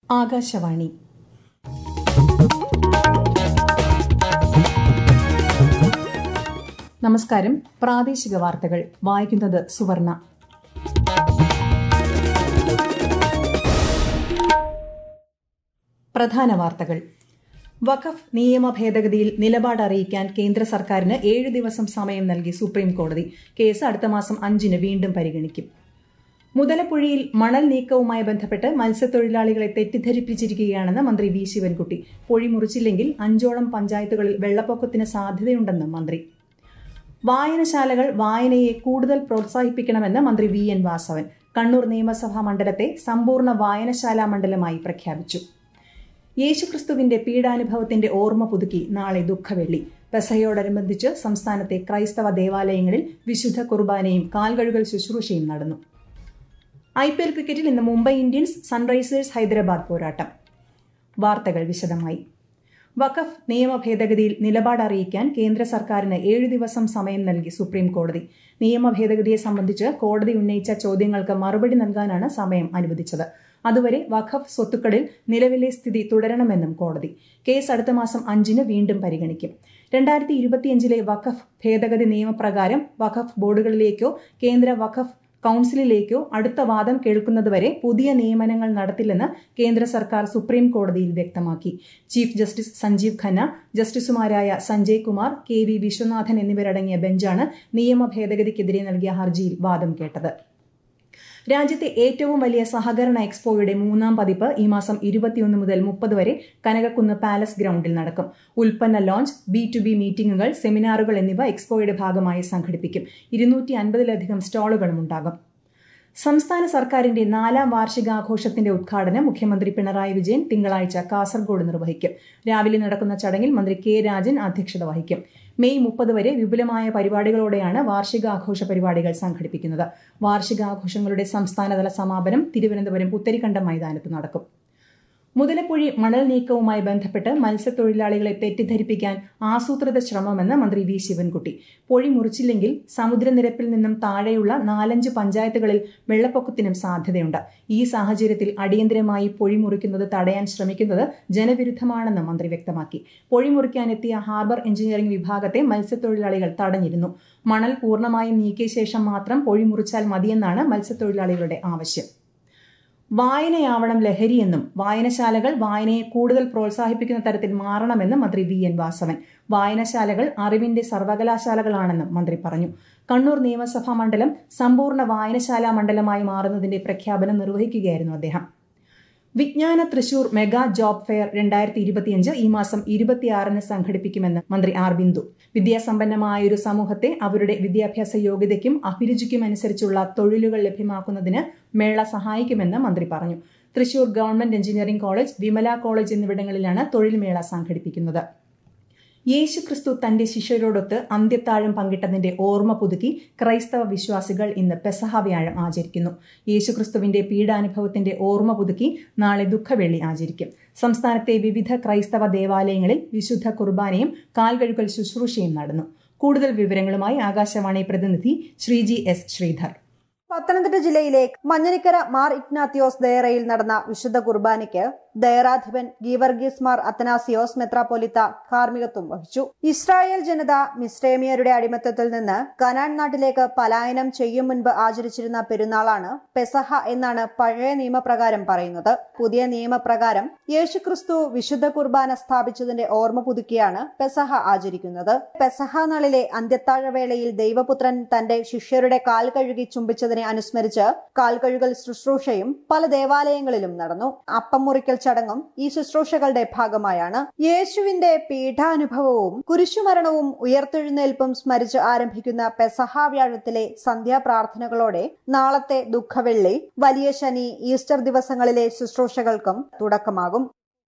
ആകാശവാണി നമസ്കാരം പ്രാദേശിക വാർത്തകൾ വായിക്കുന്നത് സുവർണ പ്രധാന വാർത്തകൾ വഖഫ് നിയമ ഭേദഗതിയിൽ നിലപാട് അറിയിക്കാൻ കേന്ദ്ര സർക്കാരിന് ഏഴ് ദിവസം സമയം നൽകി സുപ്രീം കോടതി കേസ് അടുത്ത മാസം അഞ്ചിന് വീണ്ടും പരിഗണിക്കും മുതലപ്പുഴയിൽ മണൽ നീക്കവുമായി ബന്ധപ്പെട്ട് മത്സ്യത്തൊഴിലാളികളെ തെറ്റിദ്ധരിപ്പിച്ചിരിക്കുകയാണെന്ന് മന്ത്രി വി ശിവൻകുട്ടി പൊഴി മുറിച്ചില്ലെങ്കിൽ അഞ്ചോളം പഞ്ചായത്തുകളിൽ വെള്ളപ്പൊക്കത്തിന് സാധ്യതയുണ്ടെന്ന് മന്ത്രി വായനശാലകൾ വായനയെ കൂടുതൽ പ്രോത്സാഹിപ്പിക്കണമെന്ന് മന്ത്രി വി എൻ വാസവൻ കണ്ണൂർ നിയമസഭാ മണ്ഡലത്തെ സമ്പൂർണ്ണ വായനശാലാ മണ്ഡലമായി പ്രഖ്യാപിച്ചു യേശുക്രിസ്തുവിന്റെ പീഡാനുഭവത്തിന്റെ ഓർമ്മ പുതുക്കി നാളെ ദുഃഖവെള്ളി പെസയോടനുബന്ധിച്ച് സംസ്ഥാനത്തെ ക്രൈസ്തവ ദേവാലയങ്ങളിൽ വിശുദ്ധ കുർബാനയും കാൽകഴുകൽ ശുശ്രൂഷയും നടന്നു ഐ പി എൽ ക്രിക്കറ്റിൽ ഇന്ന് മുംബൈ ഇന്ത്യൻസ് സൺറൈസേഴ്സ് ഹൈദരാബാദ് പോരാട്ടം വാർത്തകൾ വിശദമായി വഖഫ് നിയമ ഭേദഗതിയിൽ നിലപാട് അറിയിക്കാൻ കേന്ദ്ര സർക്കാരിന് ഏഴു ദിവസം സമയം നൽകി സുപ്രീം കോടതി നിയമ ഭേദഗതിയെ സംബന്ധിച്ച് കോടതി ഉന്നയിച്ച ചോദ്യങ്ങൾക്ക് മറുപടി നൽകാനാണ് സമയം അനുവദിച്ചത് അതുവരെ വഖഫ് സ്വത്തുക്കളിൽ നിലവിലെ സ്ഥിതി തുടരണമെന്നും കോടതി കേസ് അടുത്ത മാസം അഞ്ചിന് വീണ്ടും പരിഗണിക്കും രണ്ടായിരത്തി ഇരുപത്തിയഞ്ചിലെ വഖഫ് ഭേദഗതി നിയമപ്രകാരം വഖഫ് ബോർഡുകളിലേക്കോ കേന്ദ്ര വഖഫ് കൌൺസിലിലേക്കോ അടുത്ത വാദം കേൾക്കുന്നതുവരെ പുതിയ നിയമനങ്ങൾ നടത്തില്ലെന്ന് കേന്ദ്ര സർക്കാർ സുപ്രീം കോടതിയിൽ വ്യക്തമാക്കി ചീഫ് ജസ്റ്റിസ് സഞ്ജീവ് ഖന്ന ജസ്റ്റിസുമാരായ സഞ്ജയ് കുമാർ കെ വി വിശ്വനാഥൻ എന്നിവരടങ്ങിയ ബെഞ്ചാണ് നിയമ ഭേദഗതിക്കെതിരെ നൽകിയ ഹർജിയിൽ വാദം കേട്ടത് രാജ്യത്തെ ഏറ്റവും വലിയ സഹകരണ എക്സ്പോയുടെ മൂന്നാം പതിപ്പ് ഈ മാസം ഇരുപത്തിയൊന്ന് മുതൽ മുപ്പത് വരെ കനകക്കുന്ന് പാലസ് ഗ്രൌണ്ടിൽ നടക്കും ഉൽപ്പന്ന ലോഞ്ച് ബി ടു ബി മീറ്റിംഗുകൾ സെമിനാറുകൾ എന്നിവ എക്സ്പോയുടെ ഭാഗമായി സംഘടിപ്പിക്കും ഇരുന്നൂറ്റി അൻപതിലധികം സ്റ്റാളുകളും ഉണ്ടാകും സംസ്ഥാന സർക്കാരിന്റെ നാലാം വാർഷികാഘോഷത്തിന്റെ ഉദ്ഘാടനം മുഖ്യമന്ത്രി പിണറായി വിജയൻ തിങ്കളാഴ്ച കാസർഗോഡ് നിർവഹിക്കും രാവിലെ നടക്കുന്ന ചടങ്ങിൽ മന്ത്രി കെ രാജൻ അധ്യക്ഷത വഹിക്കും മെയ് മുപ്പത് വരെ വിപുലമായ പരിപാടികളോടെയാണ് വാർഷികാഘോഷ പരിപാടികൾ സംഘടിപ്പിക്കുന്നത് വാർഷികാഘോഷങ്ങളുടെ സംസ്ഥാനതല സമാപനം തിരുവനന്തപുരം പുത്തരിക്കണ്ടം മൈതാനത്ത് നടക്കും മുതലപ്പുഴി മണൽ നീക്കവുമായി ബന്ധപ്പെട്ട് മത്സ്യത്തൊഴിലാളികളെ തെറ്റിദ്ധരിപ്പിക്കാൻ ആസൂത്രിത ശ്രമമെന്ന് മന്ത്രി വി ശിവൻകുട്ടി പൊഴി മുറിച്ചില്ലെങ്കിൽ സമുദ്രനിരപ്പിൽ നിന്നും താഴെയുള്ള നാലഞ്ച് പഞ്ചായത്തുകളിൽ വെള്ളപ്പൊക്കത്തിനും സാധ്യതയുണ്ട് ഈ സാഹചര്യത്തിൽ അടിയന്തരമായി പൊഴി മുറിക്കുന്നത് തടയാൻ ശ്രമിക്കുന്നത് ജനവിരുദ്ധമാണെന്ന് മന്ത്രി വ്യക്തമാക്കി പൊഴി മുറിക്കാനെത്തിയ ഹാർബർ എഞ്ചിനീയറിംഗ് വിഭാഗത്തെ മത്സ്യത്തൊഴിലാളികൾ തടഞ്ഞിരുന്നു മണൽ പൂർണ്ണമായും നീക്കിയ ശേഷം മാത്രം പൊഴി മുറിച്ചാൽ മതിയെന്നാണ് മത്സ്യത്തൊഴിലാളികളുടെ ആവശ്യം വായനയാവണം ലഹരിയെന്നും വായനശാലകൾ വായനയെ കൂടുതൽ പ്രോത്സാഹിപ്പിക്കുന്ന തരത്തിൽ മാറണമെന്നും മന്ത്രി വി എൻ വാസവൻ വായനശാലകൾ അറിവിന്റെ സർവകലാശാലകളാണെന്നും മന്ത്രി പറഞ്ഞു കണ്ണൂർ നിയമസഭാ മണ്ഡലം സമ്പൂർണ്ണ വായനശാലാ മണ്ഡലമായി മാറുന്നതിന്റെ പ്രഖ്യാപനം നിർവഹിക്കുകയായിരുന്നു അദ്ദേഹം വിജ്ഞാന തൃശൂർ മെഗാ ജോബ് ഫെയർ രണ്ടായിരത്തി ഇരുപത്തിയഞ്ച് ഈ മാസം ഇരുപത്തിയാറിന് സംഘടിപ്പിക്കുമെന്ന് മന്ത്രി ആർ ബിന്ദു വിദ്യാസമ്പന്നമായ ഒരു സമൂഹത്തെ അവരുടെ വിദ്യാഭ്യാസ യോഗ്യതയ്ക്കും അഭിരുചിക്കും അനുസരിച്ചുള്ള തൊഴിലുകൾ ലഭ്യമാക്കുന്നതിന് മേള സഹായിക്കുമെന്ന് മന്ത്രി പറഞ്ഞു Thrissur government engineering college Vimala college എന്നിവിടങ്ങളിലാണ് തൊഴിൽ മേള സംഘടിപ്പിക്കുന്നത് യേശുക്രിസ്തു തന്റെ ശിഷ്യരോടൊത്ത് അന്ത്യത്താഴം പങ്കിട്ടതിന്റെ ഓർമ്മ പുതുക്കി ക്രൈസ്തവ വിശ്വാസികൾ ഇന്ന് പെസഹ വ്യാഴം ആചരിക്കുന്നു യേശുക്രിസ്തുവിന്റെ പീഡാനുഭവത്തിന്റെ ഓർമ്മ പുതുക്കി നാളെ ദുഃഖവെള്ളി ആചരിക്കും സംസ്ഥാനത്തെ വിവിധ ക്രൈസ്തവ ദേവാലയങ്ങളിൽ വിശുദ്ധ കുർബാനയും കാൽകഴുകൽ ശുശ്രൂഷയും നടന്നു കൂടുതൽ വിവരങ്ങളുമായി ആകാശവാണി പ്രതിനിധി ശ്രീജി എസ് ശ്രീധർ പത്തനംതിട്ട ജില്ലയിലെ മഞ്ഞനിക്കര മാർ ഇഗ്നാത്തിയോസ് ദയറയിൽ നടന്ന വിശുദ്ധ കുർബാനയ്ക്ക് ദയറാധിപൻ ഗീവർഗീസ് മാർ അത്തനാസിയോസ് മെത്രാപ്പൊലിത്ത കാർമ്മികത്വം വഹിച്ചു ഇസ്രായേൽ ജനത മിസ്രേമിയരുടെ അടിമത്തത്തിൽ നിന്ന് കനാൻ നാട്ടിലേക്ക് പലായനം ചെയ്യും മുൻപ് ആചരിച്ചിരുന്ന പെരുന്നാളാണ് പെസഹ എന്നാണ് പഴയ നിയമപ്രകാരം പറയുന്നത് പുതിയ നിയമപ്രകാരം യേശുക്രിസ്തു വിശുദ്ധ കുർബാന സ്ഥാപിച്ചതിന്റെ ഓർമ്മ പുതുക്കിയാണ് പെസഹ ആചരിക്കുന്നത് പെസഹ നാളിലെ അന്ത്യത്താഴവേളയിൽ ദൈവപുത്രൻ തന്റെ ശിഷ്യരുടെ കാൽ കഴുകി ചുംബിച്ചതിനെ അനുസ്മരിച്ച് കാൽ കഴുകൽ ശുശ്രൂഷയും പല ദേവാലയങ്ങളിലും നടന്നു അപ്പം മുറിക്കൽ ചടങ്ങും ഈ ശുശ്രൂഷകളുടെ ഭാഗമായാണ് യേശുവിന്റെ പീഠാനുഭവവും കുരിശുമരണവും ഉയർത്തെഴുന്നേൽപ്പും സ്മരിച്ച് ആരംഭിക്കുന്ന പെസഹ വ്യാഴത്തിലെ സന്ധ്യാപ്രാർത്ഥനകളോടെ നാളത്തെ ദുഃഖവെള്ളി വലിയ ശനി ഈസ്റ്റർ ദിവസങ്ങളിലെ ശുശ്രൂഷകൾക്കും തുടക്കമാകും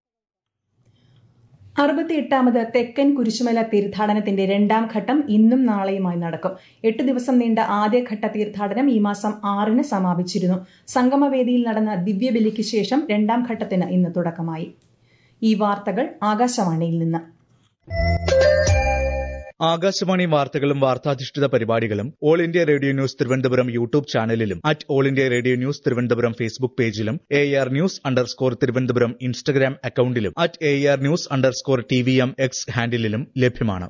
അറുപത്തിയെട്ടാമത് തെക്കൻ കുരിശുമല തീർത്ഥാടനത്തിന്റെ രണ്ടാം ഘട്ടം ഇന്നും നാളെയുമായി നടക്കും എട്ട് ദിവസം നീണ്ട ആദ്യഘട്ട തീർത്ഥാടനം ഈ മാസം ആറിന് സമാപിച്ചിരുന്നു സംഗമവേദിയിൽ നടന്ന ദിവ്യബലിക്ക് ശേഷം രണ്ടാം ഘട്ടത്തിന് ഇന്ന് തുടക്കമായി ഈ വാർത്തകൾ ആകാശവാണിയിൽ നിന്ന് ആകാശവാണി വാർത്തകളും വാർത്താധിഷ്ഠിത പരിപാടികളും all India radio news Thiruvananthapuram YouTube ചാനലിലും at all India radio news Thiruvananthapuram Facebook പേജിലും A R news underscore Thiruvananthapuram Instagram അക്കൌണ്ടിലും at A R news underscore T V M X ഹാൻഡിലും ലഭ്യമാണ്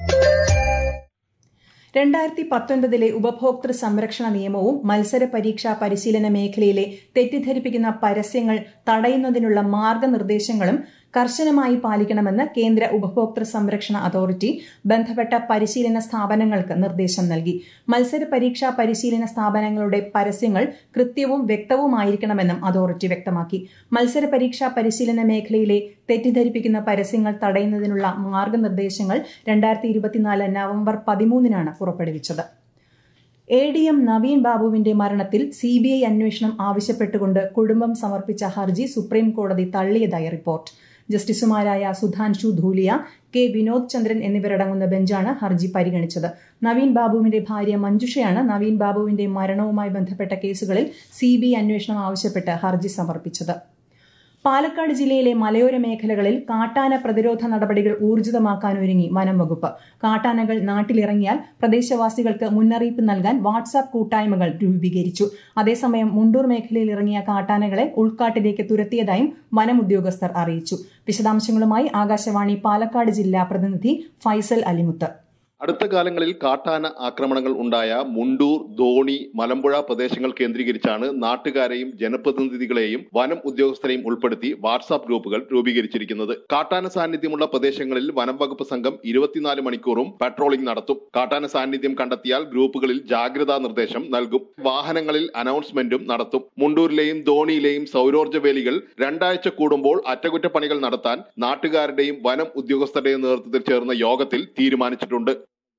രണ്ടായിരത്തി പത്തൊൻപതിലെ ഉപഭോക്തൃ സംരക്ഷണ നിയമവും മത്സര പരീക്ഷാ പരിശീലന മേഖലയിലെ തെറ്റിദ്ധരിപ്പിക്കുന്ന പരസ്യങ്ങൾ തടയുന്നതിനുള്ള മാർഗനിർദ്ദേശങ്ങളും കർശനമായി പാലിക്കണമെന്ന് കേന്ദ്ര ഉപഭോക്തൃ സംരക്ഷണ അതോറിറ്റി ബന്ധപ്പെട്ട പരിശീലന സ്ഥാപനങ്ങൾക്ക് നിർദ്ദേശം നൽകി മത്സര പരീക്ഷാ പരിശീലന സ്ഥാപനങ്ങളുടെ പരസ്യങ്ങൾ കൃത്യവും വ്യക്തവുമായിരിക്കണമെന്നും അതോറിറ്റി വ്യക്തമാക്കി മത്സര പരീക്ഷാ പരിശീലന മേഖലയിലെ തെറ്റിദ്ധരിപ്പിക്കുന്ന പരസ്യങ്ങൾ തടയുന്നതിനുള്ള മാർഗനിർദ്ദേശങ്ങൾ രണ്ടായിരത്തി ഇരുപത്തിനാല് നവംബർ പതിമൂന്നിനാണ് പുറപ്പെടുവിച്ചത് എ ഡി എം നവീൻ ബാബുവിന്റെ മരണത്തിൽ സി ബി ഐ അന്വേഷണം ആവശ്യപ്പെട്ടുകൊണ്ട് കുടുംബം സമർപ്പിച്ച ഹർജി സുപ്രീം കോടതി തള്ളിയതായി റിപ്പോർട്ട് ജസ്റ്റിസുമാരായ സുധാൻഷു ധൂലിയ കെ വിനോദ് ചന്ദ്രൻ എന്നിവരടങ്ങുന്ന ബെഞ്ചാണ് ഹർജി പരിഗണിച്ചത് നവീൻ ബാബുവിന്റെ ഭാര്യ മഞ്ജുഷയാണ് നവീൻ ബാബുവിന്റെ മരണവുമായി ബന്ധപ്പെട്ട കേസുകളിൽ സി ബി ഐ അന്വേഷണം ആവശ്യപ്പെട്ട് ഹർജി സമർപ്പിച്ചത് പാലക്കാട് ജില്ലയിലെ മലയോര മേഖലകളിൽ കാട്ടാന പ്രതിരോധ നടപടികൾ ഊർജിതമാക്കാനൊരുങ്ങി വനം വകുപ്പ് കാട്ടാനകൾ നാട്ടിലിറങ്ങിയാൽ പ്രദേശവാസികൾക്ക് മുന്നറിയിപ്പ് നൽകാൻ വാട്സാപ്പ് കൂട്ടായ്മകൾ രൂപീകരിച്ചു അതേസമയം മുണ്ടൂർ മേഖലയിൽ ഇറങ്ങിയ കാട്ടാനകളെ ഉൾക്കാട്ടിലേക്ക് തുരത്തിയതായും വനം ഉദ്യോഗസ്ഥർ അറിയിച്ചു വിശദാംശങ്ങളുമായി ആകാശവാണി പാലക്കാട് ജില്ലാ പ്രതിനിധി ഫൈസൽ അലിമുത്ത് അടുത്ത കാലങ്ങളിൽ കാട്ടാന ആക്രമണങ്ങൾ ഉണ്ടായ മുണ്ടൂർ ധോണി മലമ്പുഴ പ്രദേശങ്ങൾ കേന്ദ്രീകരിച്ചാണ് നാട്ടുകാരെയും ജനപ്രതിനിധികളെയും വനം ഉദ്യോഗസ്ഥരെയും ഉൾപ്പെടുത്തി വാട്സാപ്പ് ഗ്രൂപ്പുകൾ രൂപീകരിച്ചിരിക്കുന്നത് കാട്ടാന സാന്നിധ്യമുള്ള പ്രദേശങ്ങളിൽ വനം വകുപ്പ് സംഘം ഇരുപത്തിനാല് മണിക്കൂറും പട്രോളിംഗ് നടത്തും കാട്ടാന സാന്നിധ്യം കണ്ടെത്തിയാൽ ഗ്രൂപ്പുകളിൽ ജാഗ്രതാ നിർദ്ദേശം നൽകും വാഹനങ്ങളിൽ അനൗൺസ്മെന്റും നടത്തും മുണ്ടൂരിലെയും ധോണിയിലെയും സൗരോർജ്ജ വേലികൾ രണ്ടാഴ്ച കൂടുമ്പോൾ അറ്റകുറ്റപ്പണികൾ നടത്താൻ നാട്ടുകാരുടെയും വനം ഉദ്യോഗസ്ഥരുടെയും നേതൃത്വത്തിൽ ചേർന്ന യോഗത്തിൽ തീരുമാനിച്ചിട്ടുണ്ട്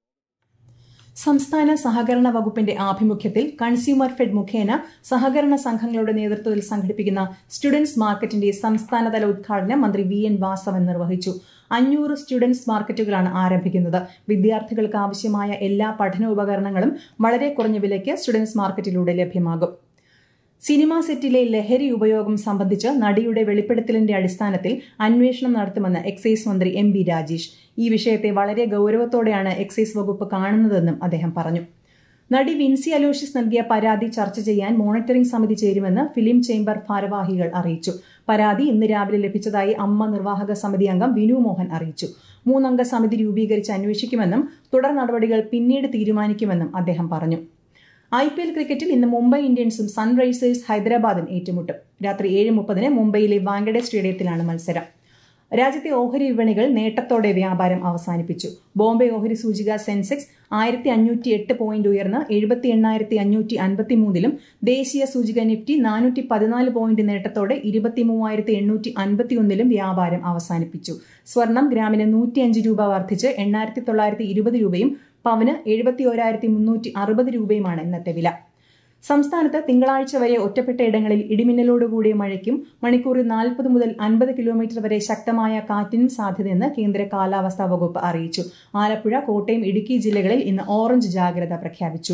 സംസ്ഥാന സഹകരണ വകുപ്പിന്റെ ആഭിമുഖ്യത്തിൽ കൺസ്യൂമർ ഫെഡ് മുഖേന സഹകരണ സംഘങ്ങളുടെ നേതൃത്വത്തിൽ സംഘടിപ്പിക്കുന്ന സ്റ്റുഡൻസ് മാർക്കറ്റിന്റെ സംസ്ഥാനതല ഉദ്ഘാടനം മന്ത്രി വി എൻ വാസവൻ നിർവഹിച്ചു അഞ്ഞൂറ് സ്റ്റുഡൻസ് മാർക്കറ്റുകളാണ് ആരംഭിക്കുന്നത് വിദ്യാർത്ഥികൾക്ക് ആവശ്യമായ എല്ലാ പഠനോപകരണങ്ങളും വളരെ കുറഞ്ഞ വിലയ്ക്ക് സ്റ്റുഡൻസ് മാർക്കറ്റിലൂടെ ലഭ്യമാകും സിനിമാ സെറ്റിലെ ലഹരി ഉപയോഗം സംബന്ധിച്ച് നടിയുടെ വെളിപ്പെടുത്തലിന്റെ അടിസ്ഥാനത്തിൽ അന്വേഷണം നടത്തുമെന്ന് എക്സൈസ് മന്ത്രി എം ബി രാജേഷ് ഈ വിഷയത്തെ വളരെ ഗൌരവത്തോടെയാണ് എക്സൈസ് വകുപ്പ് കാണുന്നതെന്നും അദ്ദേഹം പറഞ്ഞു നടി വിൻസി അലോഷ്യസ് നൽകിയ പരാതി ചർച്ച ചെയ്യാൻ മോണിറ്ററിംഗ് സമിതി ചേരുമെന്ന് ഫിലിം ചേംബർ ഭാരവാഹികൾ അറിയിച്ചു പരാതി ഇന്ന് രാവിലെ ലഭിച്ചതായി അമ്മ നിർവാഹക സമിതി അംഗം വിനു മോഹൻ അറിയിച്ചു മൂന്നംഗ സമിതി രൂപീകരിച്ച് അന്വേഷിക്കുമെന്നും തുടർ നടപടികൾ പിന്നീട് തീരുമാനിക്കുമെന്നും അദ്ദേഹം പറഞ്ഞു ഐ പി എൽ ക്രിക്കറ്റിൽ ഇന്ന് മുംബൈ ഇന്ത്യൻസും സൺറൈസേഴ്സ് ഹൈദരാബാദും ഏറ്റുമുട്ടും രാത്രി ഏഴ് മുപ്പതിന് മുംബൈയിലെ വാങ്കഡെ സ്റ്റേഡിയത്തിലാണ് മത്സരം രാജ്യത്തെ ഓഹരി വിപണികൾ നേട്ടത്തോടെ വ്യാപാരം അവസാനിപ്പിച്ചു ബോംബെ ഓഹരി സൂചിക സെൻസെക്സ് ആയിരത്തി അഞ്ഞൂറ്റി എട്ട് പോയിന്റ് ഉയർന്ന് എഴുപത്തി എണ്ണായിരത്തി അഞ്ഞൂറ്റി അൻപത്തി മൂന്നിലും ദേശീയ സൂചിക നിഫ്റ്റി നാനൂറ്റി പതിനാല് പോയിന്റ് നേട്ടത്തോടെ ഇരുപത്തി മൂവായിരത്തി എണ്ണൂറ്റി അൻപത്തി ഒന്നിലും വ്യാപാരം അവസാനിപ്പിച്ചു സ്വർണം ഗ്രാമിന് നൂറ്റിയഞ്ച് രൂപ വർദ്ധിച്ച് എണ്ണായിരത്തി തൊള്ളായിരത്തി ഇരുപത് രൂപയും പവന് എഴുപത്തി ഒരായിരത്തി മുന്നൂറ്റി അറുപത് രൂപയുമാണ് ഇന്നത്തെ വില സംസ്ഥാനത്ത് തിങ്കളാഴ്ച വരെ ഒറ്റപ്പെട്ട ഇടങ്ങളിൽ ഇടിമിന്നലോടുകൂടിയ മഴയ്ക്കും മണിക്കൂറിൽ നാൽപ്പത് മുതൽ അൻപത് കിലോമീറ്റർ വരെ ശക്തമായ കാറ്റിനും സാധ്യതയെന്ന് കേന്ദ്ര കാലാവസ്ഥാ വകുപ്പ് അറിയിച്ചു ആലപ്പുഴ കോട്ടയം ഇടുക്കി ജില്ലകളിൽ ഇന്ന് ഓറഞ്ച് ജാഗ്രത പ്രഖ്യാപിച്ചു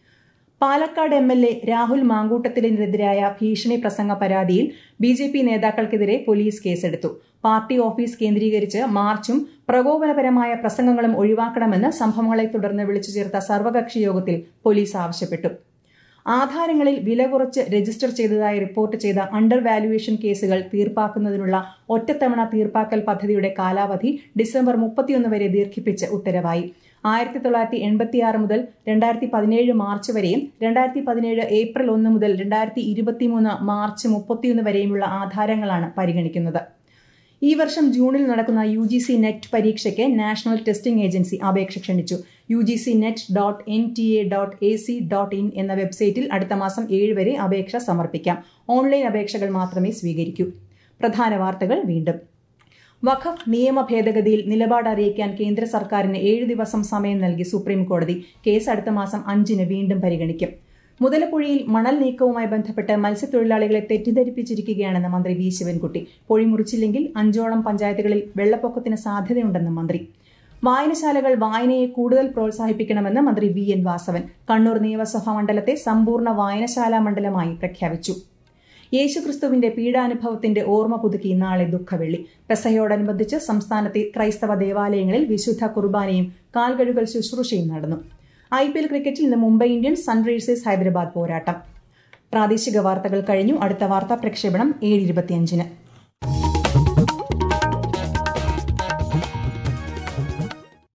Palakkad M L A Rahul മാങ്കൂട്ടത്തിനെതിരായ ഭീഷണി പ്രസംഗ പരാതിയിൽ ബി ജെ പി നേതാക്കൾക്കെതിരെ പോലീസ് കേസെടുത്തു പാർട്ടി ഓഫീസ് കേന്ദ്രീകരിച്ച് മാർച്ചും പ്രകോപനപരമായ പ്രസംഗങ്ങളും ഒഴിവാക്കണമെന്ന് സംഭവങ്ങളെ തുടർന്ന് വിളിച്ചു ചേർത്ത സർവകക്ഷി യോഗത്തിൽ പോലീസ് ആവശ്യപ്പെട്ടു ആധാരങ്ങളിൽ വില കുറച്ച് രജിസ്റ്റർ ചെയ്തതായി റിപ്പോർട്ട് ചെയ്ത അണ്ടർ വാല്യുവേഷൻ കേസുകൾ തീർപ്പാക്കുന്നതിനുള്ള ഒറ്റത്തവണ തീർപ്പാക്കൽ പദ്ധതിയുടെ കാലാവധി ഡിസംബർ മുപ്പത്തിയൊന്ന് വരെ ദീർഘിപ്പിച്ച് ഉത്തരവായി ആയിരത്തി തൊള്ളായിരത്തി എൺപത്തിയാറ് മുതൽ രണ്ടായിരത്തി പതിനേഴ് മാർച്ച് വരെയും രണ്ടായിരത്തി പതിനേഴ് ഏപ്രിൽ ഒന്ന് മുതൽ രണ്ടായിരത്തി ഇരുപത്തിമൂന്ന് മാർച്ച് മുപ്പത്തിയൊന്ന് വരെയുമുള്ള ആധാരങ്ങളാണ് പരിഗണിക്കുന്നത് ഈ വർഷം ജൂണിൽ നടക്കുന്ന യു ജി സി നെറ്റ് പരീക്ഷയ്ക്ക് നാഷണൽ ടെസ്റ്റിംഗ് ഏജൻസി അപേക്ഷ ക്ഷണിച്ചു U G C net dot N T A dot A C dot in എന്ന വെബ്സൈറ്റിൽ അടുത്ത മാസം ഏഴ് വരെ അപേക്ഷ സമർപ്പിക്കാം ഓൺലൈൻ അപേക്ഷകൾ മാത്രമേ സ്വീകരിക്കൂ പ്രധാന വാർത്തകൾ വീണ്ടും വഖഫ് നിയമ ഭേദഗതിയിൽ നിലപാട് അറിയിക്കാൻ കേന്ദ്ര സർക്കാരിന് ഏഴ് ദിവസം സമയം നൽകി സുപ്രീം കോടതി കേസ് അടുത്ത മാസം അഞ്ചിന് വീണ്ടും പരിഗണിക്കും മുതലപ്പുഴയിൽ മണൽ നീക്കവുമായി ബന്ധപ്പെട്ട് മത്സ്യത്തൊഴിലാളികളെ തെറ്റിദ്ധരിപ്പിച്ചിരിക്കുകയാണെന്ന് മന്ത്രി വി ശിവൻകുട്ടി പൊഴി മുറിച്ചില്ലെങ്കിൽ അഞ്ചോളം പഞ്ചായത്തുകളിൽ വെള്ളപ്പൊക്കത്തിന് സാധ്യതയുണ്ടെന്ന് മന്ത്രി വായനശാലകൾ വായനയെ കൂടുതൽ പ്രോത്സാഹിപ്പിക്കണമെന്ന് മന്ത്രി വി എൻ വാസവൻ കണ്ണൂർ നിയമസഭാ മണ്ഡലത്തെ സമ്പൂർണ്ണ വായനശാലാ മണ്ഡലമായി പ്രഖ്യാപിച്ചു യേശുക്രിസ്തുവിന്റെ പീഡാനുഭവത്തിന്റെ ഓർമ്മ പുതുക്കി നാളെ ദുഃഖവെള്ളി പെസഹയോടനുബന്ധിച്ച് സംസ്ഥാനത്തെ ക്രൈസ്തവ ദേവാലയങ്ങളിൽ വിശുദ്ധ കുർബാനയും കാൽകഴുകൽ ശുശ്രൂഷയും നടന്നു ഐ പി എൽ ക്രിക്കറ്റിൽ ഇന്ന് മുംബൈ ഇന്ത്യൻസ് സൺറൈസേഴ്സ് ഹൈദരാബാദ് പോരാട്ടം പ്രാദേശിക വാർത്തകൾ കഴിഞ്ഞു അടുത്ത വാർത്താ പ്രക്ഷേപണം ഏഴ് ഇരുപത്തിയഞ്ചിന്